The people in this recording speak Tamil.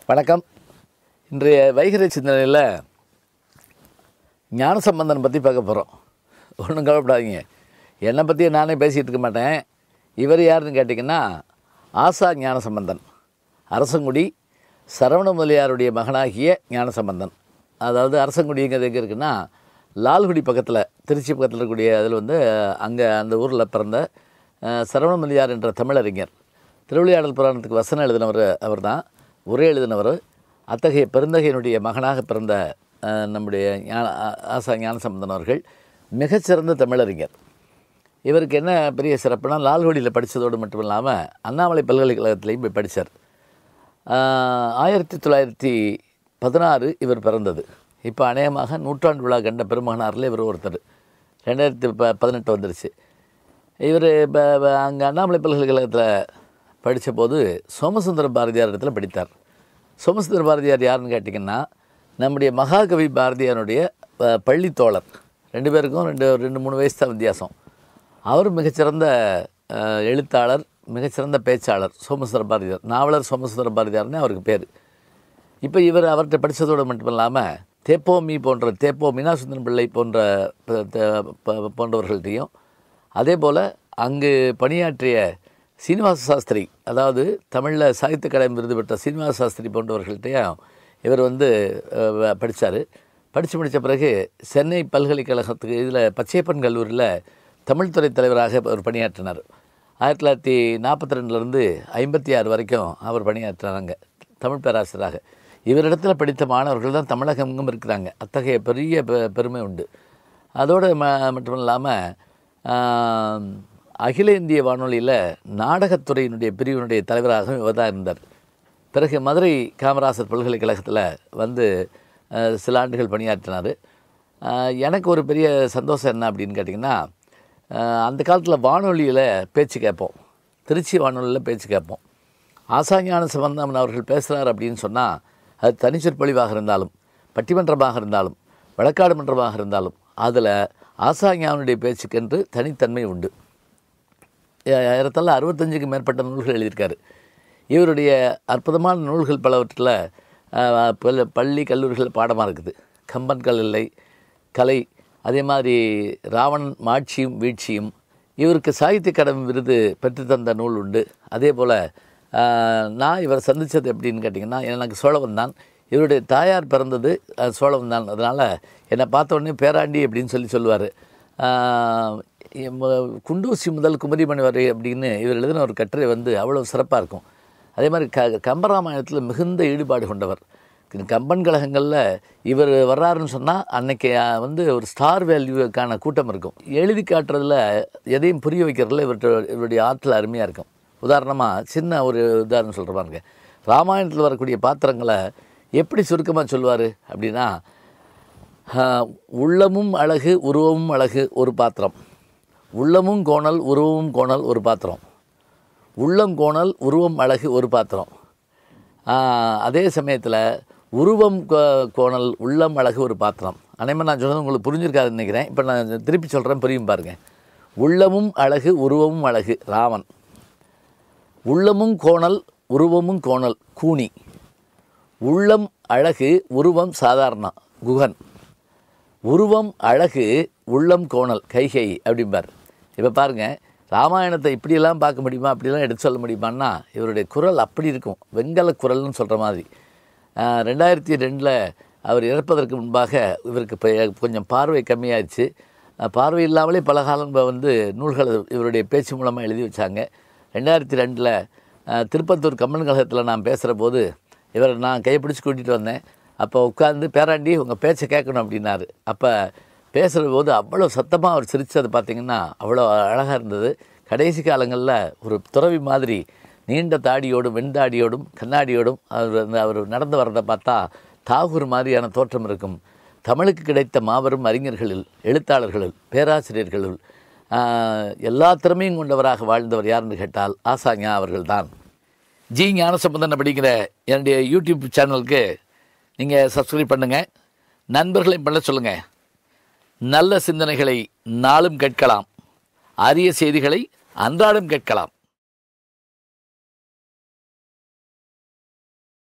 வணக்கம் இன்றைய வைகரை சிந்தனையில் ஞானசம்பந்தன் பற்றி பார்க்க போகிறோம் ஒன்றும் கவலைப்படாதீங்க என்னை பற்றி நானே பேசிகிட்டு இருக்க மாட்டேன் இவர் யாருன்னு கேட்டிங்கன்னா ஆசா ஞானசம்பந்தன் அரசங்குடி சரவண முதலியாருடைய மகனாகிய ஞானசம்பந்தன் அதாவது அரசங்குடிங்கிறது எங்கே இருக்குன்னா லால்குடி பக்கத்தில் திருச்சி பக்கத்தில் இருக்கக்கூடிய அதில் வந்து அங்கே அந்த ஊரில் பிறந்த அஹ், சரவண முதலியார் என்ற தமிழறிஞர் திருவிளையாடல் புராணத்துக்கு வசனம் எழுதினவர் அவர் தான் உரை எழுதினவர் அத்தகைய பெருந்தகையினுடைய மகனாக பிறந்த அஹ், நம்முடைய ஞான ஆ- ஆசா ஞானசம்பந்தன் அவர்கள் மிகச்சிறந்த தமிழறிஞர் இவருக்கு என்ன பெரிய சிறப்புனா லால்குடியில் படித்ததோடு மட்டும் இல்லாமல் அண்ணாமலை பல்கலைக்கழகத்திலையும் போய் படித்தார் ஆயிரத்தி தொள்ளாயிரத்தி பதினாறு இவர் பிறந்தது இப்போ அநேகமாக நூற்றாண்டு விழா கண்ட பெருமகனாரில் இவர் ஒருத்தர் ரெண்டாயிரத்தி ப பதினெட்டு வந்துருச்சு இவர் இப்போ அங்கே அண்ணாமலை பல்கலைக்கழகத்தில் படித்த போது சோமசுந்தர பாரதியார் இடத்துல படித்தார் சோமசுந்தர பாரதியார் யாருன்னு கேட்டிங்கன்னா நம்முடைய மகாகவி பாரதியாருடைய அஹ், பள்ளித் தோழர் ரெண்டு பேருக்கும் ரெண்டு ரெண்டு மூணு வயசு தான் வித்தியாசம் அவர் மிகச்சிறந்த அஹ், எழுத்தாளர் மிகச்சிறந்த பேச்சாளர் சோமசுந்தர பாரதியார் நாவலர் சோமசுந்தர பாரதியார்னு அவருக்கு பேர் இப்போ இவர் அவர்கிட்ட படித்ததோடு மட்டும் இல்லாமல் தேப்போமி போன்ற தேப்போ மீனாசுந்தரம் பிள்ளை போன்ற ப- த- ப- போன்றவர்கள்ட்டையும் அதே போல் அங்கு பணியாற்றிய சீனிவாச சாஸ்திரி அதாவது தமிழில் சாகித்ய அகாடமி விருது பெற்ற சீனிவாச சாஸ்திரி போன்றவர்கள்ட்டையும் இவர் வந்து படித்தார் படித்து முடித்த பிறகு சென்னை பல்கலைக்கழகத்துக்கு இதில் பச்சையப்பன் கல்லூரியில் தமிழ்துறை தலைவராக அவர் பணியாற்றினார் ஆயிரத்தி தொள்ளாயிரத்தி நாற்பத்தி ரெண்டுலேருந்து ஐம்பத்தி ஆறு வரைக்கும் அவர் பணியாற்றினாங்க தமிழ் பேராசிரியராக இவரிடத்தில் படித்த மாணவர்கள் தான் தமிழகமெங்கும் இருக்கிறாங்க அத்தகைய பெரிய பெ- பெருமை உண்டு அதோடு ம மட்டும் இல்லாமல் அகில இந்திய வானொலியில் நாடகத்துறையினுடைய பிரிவினுடைய தலைவராகவும் இவர் தான் இருந்தார் பிறகு மதுரை காமராசர் பல்கலைக்கழகத்தில் வந்து அஹ், சில ஆண்டுகள் பணியாற்றினார் அஹ், எனக்கு ஒரு பெரிய சந்தோஷம் என்ன அப்படின்னு கேட்டிங்கன்னா அஹ், அந்த காலத்தில் வானொலியில் பேச்சு கேட்போம் திருச்சி வானொலியில் பேச்சு கேட்போம் ஆசாஞான சம்பந்தமன் அவர்கள் பேசுகிறார் அப்படின்னு சொன்னால் அது தனிச்சொற்பொழிவாக இருந்தாலும் பட்டிமன்றமாக இருந்தாலும் வழக்காடு மன்றமாக இருந்தாலும் அதில் ஆசாஞானுடைய பேச்சுக்கென்று தனித்தன்மை உண்டு ஏ- ஏறத்தாழ அறுபத்தஞ்சுக்கு மேற்பட்ட நூல்கள் எழுதியிருக்காரு இவருடைய அற்புதமான நூல்கள் பலவற்றில் அஹ், பல- பள்ளி கல்லூரிகள் பாடமாக இருக்குது கம்பன் கல்லை கலை அதே மாதிரி ராவணன் மாட்சியும் வீழ்ச்சியும் இவருக்கு சாகித்ய அகாடமி விருது பெற்றுத்தந்த நூல் உண்டு அதே போல் நான் இவரை சந்தித்தது எப்படின்னு கேட்டிங்கன்னா எனக்கு சோழவன் தான் இவருடைய தாயார் பிறந்தது அஹ், சோழவன் தான் அதனால் என்னை பார்த்த உடனே பேராண்டி அப்படின்னு சொல்லி சொல்லுவார் குண்டூசி முதல் குமரிமணி வரை அப்படின்னு இவர் எழுதின ஒரு கட்டுரை வந்து அவ்வளோ சிறப்பாக இருக்கும் அதே மாதிரி க கம்பராமாயணத்தில் மிகுந்த ஈடுபாடு கொண்டவர் இந்த கம்பன் கழகங்களில் இவர் வர்றாருன்னு சொன்னால் அன்னைக்கு அஹ், வந்து ஒரு ஸ்டார் வேல்யூக்கான கூட்டம் இருக்கும் எழுதி காட்டுறதுல எதையும் புரிய வைக்கிறதுல இவர்கிட்ட இவருடைய ஆற்றல் அருமையாக இருக்கும் உதாரணமாக சின்ன ஒரு உதாரணம் சொல்கிற பாருங்க ராமாயணத்தில் வரக்கூடிய பாத்திரங்களை எப்படி சுருக்கமாக சொல்லுவார் அப்படின்னா ஆஹ், உள்ளமும் அழகு உருவமும் அழகு ஒரு பாத்திரம் உள்ளமும் கோணல் உருவமும் கோணல் ஒரு பாத்திரம் உள்ளம் கோணல் உருவம் அழகு ஒரு பாத்திரம் ஆஹ், அதே சமயத்தில் உருவம் கோ- கோணல் உள்ளம் அழகு ஒரு பாத்திரம் அனைமே நான் சொன்னது உங்களுக்கு புரிஞ்சிருக்காதுன்னு நினைக்கிறேன் இப்போ நான் திருப்பி சொல்கிறேன் புரியும் பாருங்க உள்ளமும் அழகு உருவமும் அழகு ராமன் உள்ளமும் கோணல் உருவமும் கோணல் கூனி உள்ளம் அழகு உருவம் சாதாரண குகன் உருவம் அழகு உள்ளம் கோணல் கைகை அப்படிம்பார் இப்போ பாருங்க ராமாயணத்தை இப்படியெல்லாம் பார்க்க முடியுமா அப்படிலாம் எடுத்து சொல்ல முடியுமான்னா இவருடைய குரல் அப்படி இருக்கும் வெங்கல குரல்னு சொல்கிற மாதிரி ஆஹ், ரெண்டாயிரத்தி ரெண்டில் அவர் இறப்பதற்கு முன்பாக இவருக்கு பெ- கொஞ்சம் பார்வை கம்மியாயிடுச்சு ஆஹ், பார்வை இல்லாமலே பல காலம் வந்து நூல்கள் இவருடைய பேச்சு மூலமாக எழுதி வச்சாங்க ரெண்டாயிரத்தி ரெண்டில் திருப்பத்தூர் கம்மன் கழகத்தில் நான் பேசுகிற போது இவரை நான் கைப்பிடிச்சு கூட்டிகிட்டு வந்தேன் அப்போ உட்காந்து பேராண்டி உங்கள் பேச்சை கேட்கணும் அப்படின்னாரு அப்போ பேசுகிற போது அவ்வளோ சத்தமாக அவர் சிரித்தது பார்த்தீங்கன்னா அவ்வளோ அழகாக இருந்தது கடைசி காலங்களில் ஒரு துறவி மாதிரி நீண்ட தாடியோடும் வெண்தாடியோடும் கண்ணாடியோடும் அவர் வந்து அவர் நடந்து வர்றதை பார்த்தா தாகூர் மாதிரியான தோற்றம் இருக்கும் தமிழுக்கு கிடைத்த மாபெரும் அறிஞர்களில் எழுத்தாளர்களில் பேராசிரியர்களுள் ஆஹ், எல்லா திறமையும் கொண்டவராக வாழ்ந்தவர் யாருன்னு கேட்டால் ஆசாஞா அவர்கள்தான் ஜி ஞானசம்பந்தன் அப்படிங்கிற என்னுடைய யூடியூப் சேனலுக்கு நீங்கள் சப்ஸ்கிரைப் பண்ணுங்கள் நண்பர்களையும் பண்ண சொல்லுங்கள் நல்ல சிந்தனைகளை நாளும் கேட்கலாம் அரிய செய்திகளை அன்றாடம் கேட்கலாம்